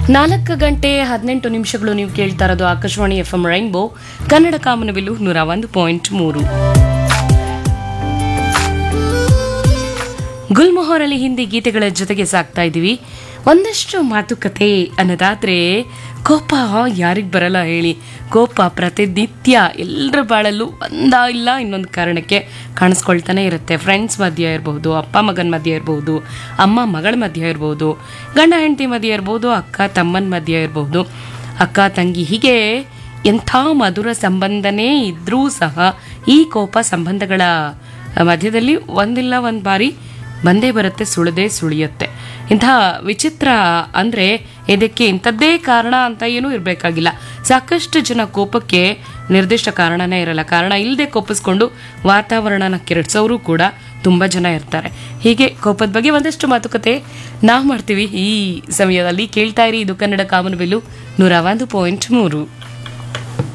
ನಾಲ್ಕು ಗಂಟೆ ಹದಿನೆಂಟು ನಿಮಿಷಗಳು ನೀವು ಕೇಳ್ತಾ ಇರೋದು Akashvani F M rainbow Kannada Kamanabillu ನೂರ ಒಂದು ಪಾಯಿಂಟ್ ಮೂರು ಗುಲ್ಮೊಹರಲ್ಲಿ ಹಿಂದಿ ಗೀತೆಗಳ ಜೊತೆಗೆ ಸಾಕ್ತಾ ಇದ್ದೀವಿ ಒಂದಷ್ಟು ಮಾತುಕತೆ ಅನ್ನೋದಾದ್ರೆ ಕೋಪ ಯಾರಿಗೆ ಬರಲ್ಲ ಹೇಳಿ ಕೋಪ ಪ್ರತಿನಿತ್ಯ ಎಲ್ಲರ ಬಾಳಲ್ಲೂ ಒಂದ ಇಲ್ಲ ಇನ್ನೊಂದು ಕಾರಣಕ್ಕೆ ಕಾಣಿಸ್ಕೊಳ್ತಾನೆ ಇರುತ್ತೆ ಫ್ರೆಂಡ್ಸ್ ಮಧ್ಯೆ ಇರ್ಬೋದು ಅಪ್ಪ ಮಗನ ಮಧ್ಯೆ ಇರ್ಬೋದು ಅಮ್ಮ ಮಗಳ ಮಧ್ಯೆ ಇರ್ಬೋದು ಗಂಡ ಹೆಂಡತಿ ಮಧ್ಯೆ ಇರ್ಬೋದು ಅಕ್ಕ ತಮ್ಮನ ಮಧ್ಯೆ ಇರ್ಬೋದು ಅಕ್ಕ ತಂಗಿ ಹೀಗೆ ಎಂಥ ಮಧುರ ಸಂಬಂಧನೇ ಇದ್ರೂ ಸಹ ಈ ಕೋಪ ಸಂಬಂಧಗಳ ಮಧ್ಯದಲ್ಲಿ ಒಂದಿಲ್ಲ ಒಂದು ಬಾರಿ ಬಂದೇ ಬರುತ್ತೆ ಸುಳದೆ ಸುಳಿಯುತ್ತೆ ಇಂಥ ವಿಚಿತ್ರ ಅಂದರೆ ಇದಕ್ಕೆ ಇಂಥದ್ದೇ ಕಾರಣ ಅಂತ ಏನೂ ಇರಬೇಕಾಗಿಲ್ಲ ಸಾಕಷ್ಟು ಜನ ಕೋಪಕ್ಕೆ ನಿರ್ದಿಷ್ಟ ಕಾರಣನೇ ಇರಲ್ಲ ಕಾರಣ ಇಲ್ಲದೆ ಕೋಪಿಸ್ಕೊಂಡು ವಾತಾವರಣನ ಕೆರಡ್ಸೋರು ಕೂಡ ತುಂಬ ಜನ ಇರ್ತಾರೆ ಹೀಗೆ ಕೋಪದ ಬಗ್ಗೆ ಒಂದಷ್ಟು ಮಾತುಕತೆ ನಾವು ಮಾಡ್ತೀವಿ ಈ ಸಮಯದಲ್ಲಿ ಕೇಳ್ತಾ ಇರಿ ಇದು ಕನ್ನಡ ಕಾಮನಬಿಲ್ಲು ನೂರ ಒಂದು ಪಾಯಿಂಟ್ ಮೂರು